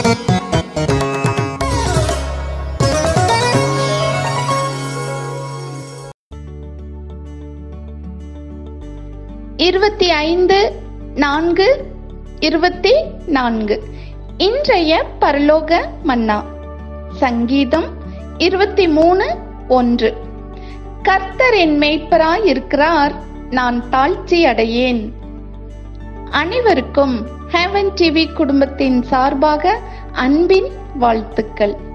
இருபத்தி ஐந்து நான்கு இருபத்தி நான்கு இன்றைய பரலோக மன்னா சங்கீதம் இருபத்தி மூணு ஒன்று கர்த்தர் என் மேய்ப்பராய் இருக்கிறார் நான் தாழ்ச்சி அடையேன் அனைவருக்கும் ஹேவன் டிவி குடும்பத்தின் சார்பாக அன்பின் வாழ்த்துக்கள்